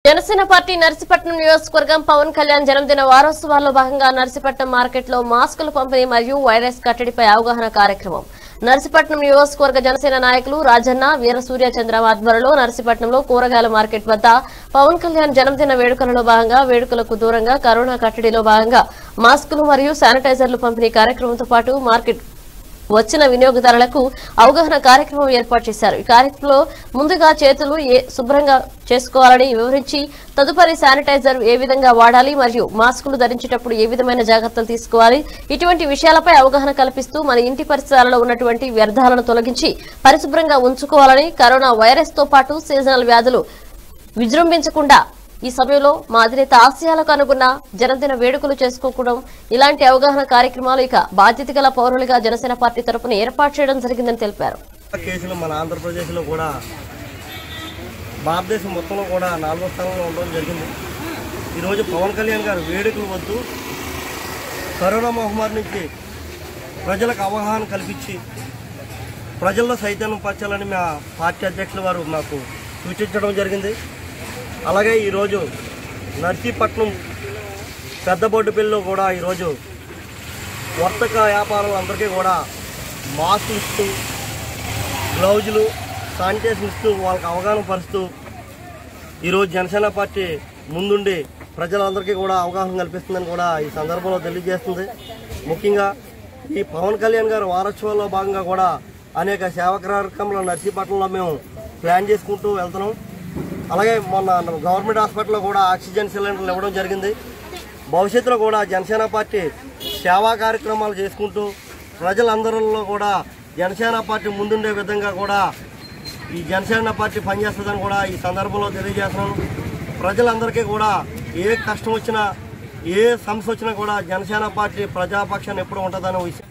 Janasena party Narsipatnam నియోజకవర్గం పవన్ కళ్యాణ్ జన్మదిన వారోత్సవాల్లో భాగంగా నర్సీపట్నం మార్కెట్లో మాస్కుల పంపిణీ మరియు వైరస్ కట్టడిపై అవగాహన కార్యక్రమం నర్సీపట్నం నియోజకవర్గ జనసేన నాయకులు రాజన్న వీరసూర్య చంద్ర ఆధ్వర్యంలో నర్సీపట్నంలో కూరగాయల మార్కెట్ వద్ద పవన్ కళ్యాణ్ జన్మదిన వేడుకలలో భాగంగా వేడుకలకు దూరంగా కరోనా కట్టడిలో భాగంగా మాస్కులు మరియు శానిటైజర్లు పంపిణీ కార్యక్రమంతో పాటు మార్కెట్ వచ్చిన వినియోగదారులకు అవగాహన కార్యక్రమం ఏర్పాటు చేశారు ఈ కార్యక్రమంలో ముందుగా చేతులు ఏ శుభ్రంగా చేసుకోవాలని వివరించి తదుపరి శానిటైజర్ ఏ విధంగా వాడాలి మరియు మాస్కులు ధరించేటప్పుడు ఏ విధమైన జాగ్రత్తలు తీసుకోవాలి ఇటువంటి విషయాలపై అవగాహన కల్పిస్తూ మన ఇంటి పరిసరాలలో ఉన్నటువంటి వ్యర్థాలను తొలగించి పరిశుభ్రంగా ఉంచుకోవాలని కరోనా వైరస్ తో పాటు సీజనల్ వ్యాధులు విజృంభించకుండా ఈ సమయంలో మా అధినేత ఆశయాలకు అనుగుణ జన్మదిన వేడుకలు చేసుకోవడం ఇలాంటి అవగాహన కార్యక్రమాలు ఇక బాధ్యత గల పౌరులుగా జనసేన పార్టీ తరపున ఏర్పాటు చేయడం జరిగిందని తెలిపారు కేసులు మన ఆంధ్రప్రదేశ్లో కూడా భారతదేశం మొత్తంలో కూడా నాలుగో స్థానంలో ఉండడం జరిగింది ఈరోజు పవన్ కళ్యాణ్ గారు వేడుకలు వద్దు కరోనా మహమ్మారి నుంచి ప్రజలకు అవగాహన కల్పించి ప్రజల్లో చైతన్యం పరచాలని మా పార్టీ అధ్యక్షుల వారు మాకు సూచించడం జరిగింది అలాగే ఈరోజు నర్సీపట్నం పెద్ద బొడ్డుపల్లిలో కూడా ఈరోజు వర్తక వ్యాపారులందరికీ కూడా మాస్కులు ఇస్తూ గ్లౌజులు శానిటైజర్ ఇస్తూ వాళ్ళకి అవగాహన పరుస్తూ ఈరోజు జనసేన పార్టీ ముందుండి ప్రజలందరికీ కూడా అవగాహన కల్పిస్తుందని కూడా ఈ సందర్భంలో తెలియజేస్తుంది ముఖ్యంగా ఈ పవన్ కళ్యాణ్ గారు వారోత్సవాల్లో భాగంగా కూడా అనేక సేవా కార్యక్రమాలు నర్సీపట్నంలో మేము ప్లాన్ చేసుకుంటూ వెళ్తున్నాం అలాగే మొన్న గవర్నమెంట్ హాస్పిటల్లో కూడా ఆక్సిజన్ సిలిండర్లు ఇవ్వడం జరిగింది భవిష్యత్తులో కూడా జనసేన పార్టీ సేవా కార్యక్రమాలు చేసుకుంటూ ప్రజలందరిలో కూడా జనసేన పార్టీ ముందుండే విధంగా కూడా ఈ జనసేన పార్టీ పనిచేస్తుందని కూడా ఈ సందర్భంలో తెలియజేస్తున్నాను ప్రజలందరికీ కూడా ఏ కష్టం వచ్చినా ఏ సమస్య వచ్చినా కూడా జనసేన పార్టీ ప్రజాపక్షాన్ని ఎప్పుడు ఉంటుందనే విషయం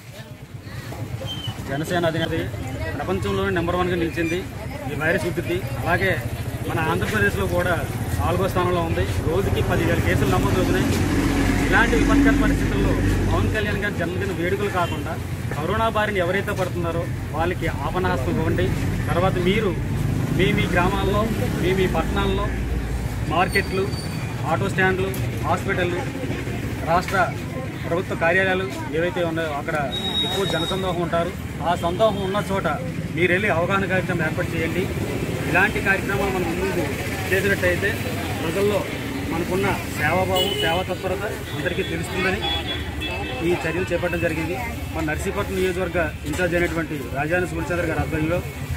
జనసేన అధినేత ప్రపంచంలోనే నెంబర్ వన్గా నిలిచింది ఈ వైరస్ ఉద్ధృతి అలాగే మన ఆంధ్రప్రదేశ్లో కూడా నాలుగో స్థానంలో ఉంది రోజుకి పదివేల కేసులు నమోదవుతున్నాయి ఇలాంటి విపత్కర పరిస్థితుల్లో పవన్ కళ్యాణ్ గారి జన్మదిన వేడుకలు కాకుండా కరోనా బారిన ఎవరైతే పడుతున్నారో వాళ్ళకి ఆపనహస్తం ఇవ్వండి తర్వాత మీరు మీ మీ గ్రామాల్లో మీ మీ పట్టణాల్లో మార్కెట్లు ఆటో స్టాండ్లు హాస్పిటళ్ళు రాష్ట్ర ప్రభుత్వ కార్యాలయాలు ఏవైతే ఉన్నాయో అక్కడ ఎక్కువ జనసందోహం ఉంటారు ఆ సందోహం ఉన్న చోట మీరు వెళ్ళి అవగాహన కార్యక్రమం ఏర్పాటు చేయండి ఇలాంటి కార్యక్రమాలు మనం ముందు చేసినట్టయితే ప్రజల్లో మనకున్న సేవాభావం సేవా తత్పరత అందరికీ తెలుస్తుందని ఈ చర్యలు చేపట్టడం జరిగింది మన నర్సీపట్నం నియోజకవర్గ ఇన్ఛార్జ్ అయినటువంటి రాజాని సూర్యచంద్ర గారి ఆధ్వర్యంలో